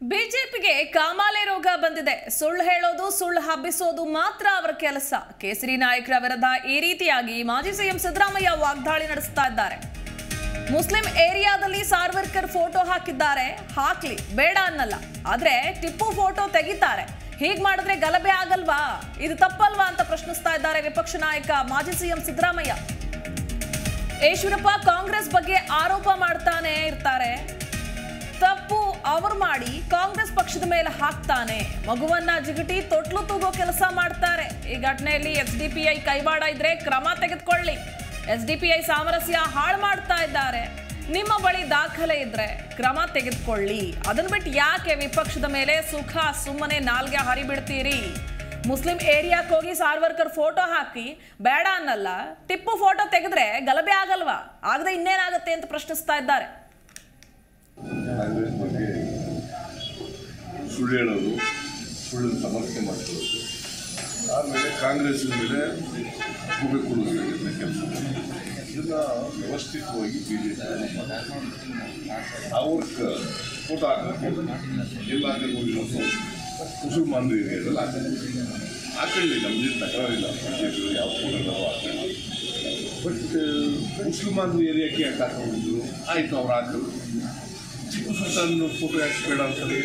ಬಿಜೆಪಿಗೆ ಕಾಮಾಲೆ ರೋಗ ಬಂದಿದೆ ಸುಳ್ಳು ಹೇಳೋದು ಸುಳ್ಳು ಹಬ್ಬಿಸೋದು ಮಾತ್ರ ಅವರ ಕೆಲಸ ಕೇಸರಿ ನಾಯಕರ ವಿರುದ್ಧ ಈ ರೀತಿಯಾಗಿ ಮಾಜಿ ಸಿಎಂ ಸಿದ್ದರಾಮಯ್ಯ ವಾಗ್ದಾಳಿ ನಡೆಸ್ತಾ ಇದ್ದಾರೆ ಮುಸ್ಲಿಂ ಏರಿಯಾದಲ್ಲಿ ಸಾರ್ವರ್ಕರ್ ಫೋಟೋ ಹಾಕಿದ್ದಾರೆ ಹಾಕ್ಲಿ ಬೇಡ ಅನ್ನಲ್ಲ ಆದ್ರೆ ಟಿಪ್ಪು ಫೋಟೋ ತೆಗಿತಾರೆ ಹೀಗ್ ಮಾಡಿದ್ರೆ ಗಲಭೆ ಆಗಲ್ವಾ ಇದು ತಪ್ಪಲ್ವಾ ಅಂತ ಪ್ರಶ್ನಿಸ್ತಾ ಇದ್ದಾರೆ ವಿಪಕ್ಷ ನಾಯಕ ಮಾಜಿ ಸಿಎಂ ಸಿದ್ದರಾಮಯ್ಯ ಈಶ್ವರಪ್ಪ ಕಾಂಗ್ರೆಸ್ ಬಗ್ಗೆ ಆರೋಪ ಮಾಡ್ತಾನೆ ಇರ್ತಾರೆ ತಪ್ಪು ಅವರು ಮಾಡಿ ಕಾಂಗ್ರೆಸ್ ಪಕ್ಷದ ಮೇಲೆ ಹಾಕ್ತಾನೆ ಮಗುವನ್ನ ಜಿಗಟಿ ತೊಟ್ಲು ತೂಗೋ ಕೆಲಸ ಮಾಡ್ತಾರೆ ಈ ಘಟನೆಯಲ್ಲಿ ಎಸ್ ಡಿ ಪಿ ಐ ಕೈವಾಡ ಇದ್ರೆ ಕ್ರಮ ತೆಗೆದುಕೊಳ್ಳಿ ಎಸ್ ಡಿ ಪಿ ಐ ಸಾಮರಸ್ಯ ಹಾಳು ಮಾಡ್ತಾ ಇದ್ದಾರೆ ನಿಮ್ಮ ಬಳಿ ದಾಖಲೆ ಇದ್ರೆ ಕ್ರಮ ತೆಗೆದುಕೊಳ್ಳಿ ಅದನ್ನ ಬಿಟ್ಟು ಯಾಕೆ ವಿಪಕ್ಷದ ಮೇಲೆ ಸುಖ ಸುಮ್ಮನೆ ನಾಲ್ಗೆ ಹರಿಬಿಡ್ತೀರಿ ಮುಸ್ಲಿಂ ಏರಿಯಾಕ್ಕೆ ಹೋಗಿ ಸಾರ್ವರ್ಕರ್ ಫೋಟೋ ಹಾಕಿ ಬೇಡ ಅನ್ನಲ್ಲ ಟಿಪ್ಪು ಫೋಟೋ ತೆಗೆದ್ರೆ ಗಲಭೆ ಆಗಲ್ವಾ ಆಗದೆ ಇನ್ನೇನಾಗುತ್ತೆ ಅಂತ ಪ್ರಶ್ನಿಸ್ತಾ ಇದ್ದಾರೆ ಕಾಂಗ್ರೆಸ್ ಬಗ್ಗೆ ಸುಳ್ಳು ಹೇಳೋದು ಸುಳ್ಳು ಸಮರ್ಥನೆ ಮಾಡ್ಕೊಳ್ಳೋದು ಆಮೇಲೆ ಕಾಂಗ್ರೆಸ್ ಮೇಲೆ ಗೂಬೆ ಕೊಡೋದು ಕೆಲಸ ಇದನ್ನ ವ್ಯವಸ್ಥಿತವಾಗಿ ಬಿ ಜೆ ಪಿ ಅವ್ರ ಫೋಟೋ ಹಾಕೋಕ್ಕೆ ಎಲ್ಲ ಹೋಗಿ ಮುಸಲ್ಮಾನರು ಏರಿಯಾದಲ್ಲಿ ಹಾಕೋದು ಹಾಕೊಳ್ಳಿ ನಮ್ದು ತಕರಾರಿಲ್ಲ ಬಿ ಜೆ ಪಿ ಯಾವ ಫೋಟೋ ನಾವು ಹಾಕೊಳ್ಳಿ ಬಟ್ ಮುಸಲ್ಮಾನ್ ಏರಿಯಾಕ್ಕೆ ಯಾಕೆ ಹಾಕೊಂಡಿದ್ರು ಆಯಿತು ಅವ್ರು ಹಾಕೋದು ಟಿಪ್ಪು ಸುಲ್ತಾನ್ ಫೋಟೋ ಯಾಕೆ ಬೇಡ ಅಂತಾರೆ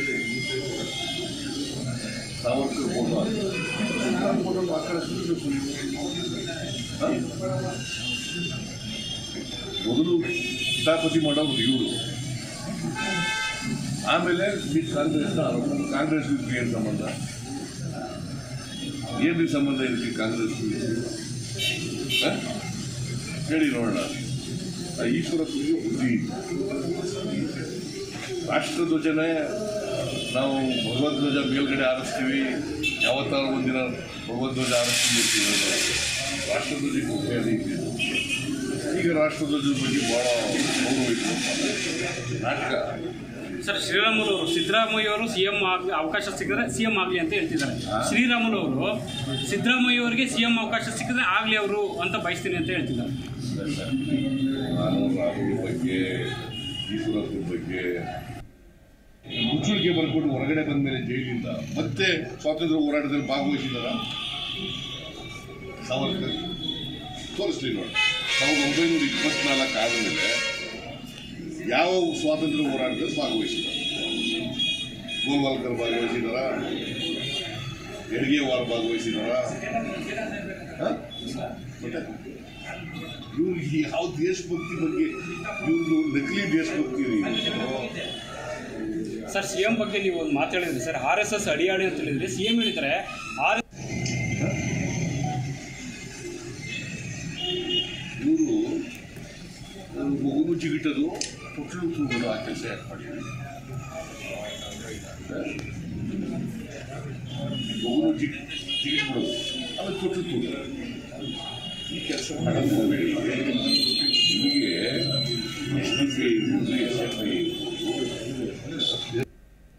ಸಾವರ್ಕರ್ ಫೋಟೋ ಸುಲ್ತಾನ್ ಫೋಟೋ ಹಾಕೊಳ್ಳೋದು ಮೊದಲು ಕಿತಾಪತಿ ಮಾಡೋರು ಇವರು ಆಮೇಲೆ ಈ ಕಾಂಗ್ರೆಸ್ನ ಆರೋಪ ಕಾಂಗ್ರೆಸ್ ಏನು ಸಂಬಂಧ ಏನು ಸಂಬಂಧ ಇದಕ್ಕೆ ಕಾಂಗ್ರೆಸ್ ಹ? ಹೇಳಿ ನೋಡೋಣ ಆ ಈಶ್ವರಪ್ಪನಿಗೆ ಬುದ್ಧಿ ಇದೆ. ರಾಷ್ಟ್ರಧ್ವಜನೇ ನಾವು ಭಗವದ್ಧ್ವಜ ಮೇಲ್ಗಡೆ ಆರಿಸ್ತೀವಿ ಯಾವತ್ತಾರು ಒಂದಿನ ಭಗವದ್ಧ್ವಜ ಆರಿಸ್ತೀವಿ ಅಂತೀವಿ ನಾವು. ರಾಷ್ಟ್ರಧ್ವಜಕ್ಕೆ ಮರ್ಯಾದೆ ಇದೆ ಈಗ ರಾಷ್ಟ್ರಧ್ವಜದ ಬಗ್ಗೆ ಭಾಳ ಗೌರವ ಇತ್ತು ನಾಟಕ ಸರ್ ಶ್ರೀರಾಮುಲು ಅವರು ಸಿದ್ದರಾಮಯ್ಯ ಅವರು ಸಿಎಂ ಆಗಿ ಅವಕಾಶ ಸಿಕ್ಕಿದ್ರೆ ಸಿಎಂ ಆಗಲಿ ಅಂತ ಹೇಳ್ತಿದ್ದಾರೆ ಶ್ರೀರಾಮುಲು ಅವರು ಸಿದ್ದರಾಮಯ್ಯ ಅವರಿಗೆ ಸಿಎಂ ಅವಕಾಶ ಸಿಕ್ಕಿದ್ರೆ ಆಗಲಿ ಅವರು ಅಂತ ಬಯಸ್ತೀನಿ ಅಂತ ಹೇಳ್ತಿದ್ದಾರೆ ನಾನು ರಾಹುಲ್ ಬಗ್ಗೆ ಈಶ್ವರಪ್ಪನ ಬಗ್ಗೆ ಮುಚ್ಚುಳಿಕೆ ಬರ್ಕೊಂಡು ಹೊರಗಡೆ ಬಂದ ಮೇಲೆ ಜೈಲಿಂದ ಮತ್ತೆ ಸ್ವಾತಂತ್ರ್ಯ ಹೋರಾಟದಲ್ಲಿ ಭಾಗವಹಿಸಿದಾರ ಸಾವರ್ಕರ್ ತೋರಿಸ್ಲಿ ನೋಡಿ ಸಾವಿರದ ಒಂಬೈನೂರ ಇಪ್ಪತ್ನಾಲ್ಕು ಆದಮೇಲೆ ಯಾವ ಸ್ವಾತಂತ್ರ್ಯ ಹೋರಾಟದಲ್ಲಿ ಭಾಗವಹಿಸಿದ್ದಾರೆ ಗೋಲ್ವಾಲ್ಕರ್ ಭಾಗವಹಿಸಿದಾರ ಹೆಡ್ಗೇವಾರ್ ಭಾಗವಹಿಸಿದಾರ ಹ? ಮತ್ತೆ ಇವ್ರಿಗೆ ಯಾವ ದೇಶಭಕ್ತಿ ಬಗ್ಗೆ ಇವ್ರು ನಕಲಿ ದೇಶಭಕ್ತಿ ರೀ ಇವ್ರು. ಸರ್ ಸಿಎಂ ಬಗ್ಗೆ ನೀವು ಒಂದು ಮಾತು ಹೇಳಿದ್ರಿ ಸರ್ ಆರ್ ಎಸ್ ಎಸ್ ಅಡಿಯಾಡಿ ಅಂತ ಹೇಳಿದ್ರಿ ಸಿಎಂ ಹೇಳಿದ್ದಾರೆ ಆರ್ ಇವರು ಮಗುನು ಜಿಗಿಟದು ತೊಟ್ಲು ತೂಗೋದು ಆ ಕೆಲಸ ಯಾಕೆ ಮಾಡಿದ್ರು ಮಗುನು ಜಿಗಿ ಜಿಗಿಟ್ಬಿಡೋದು ಆಮೇಲೆ ತೊಟ್ಲು ತೂಗೋದು ಈ ಕೆಲಸ ಮಾಡೋದು ಹೋಗ್ಬೇಡಿ ನಿಮಗೆ ಎಸ್ ಡಿ ಪಿ ಇರ್ಬೋದು ಎಸ್ ಎಫ್ ಐ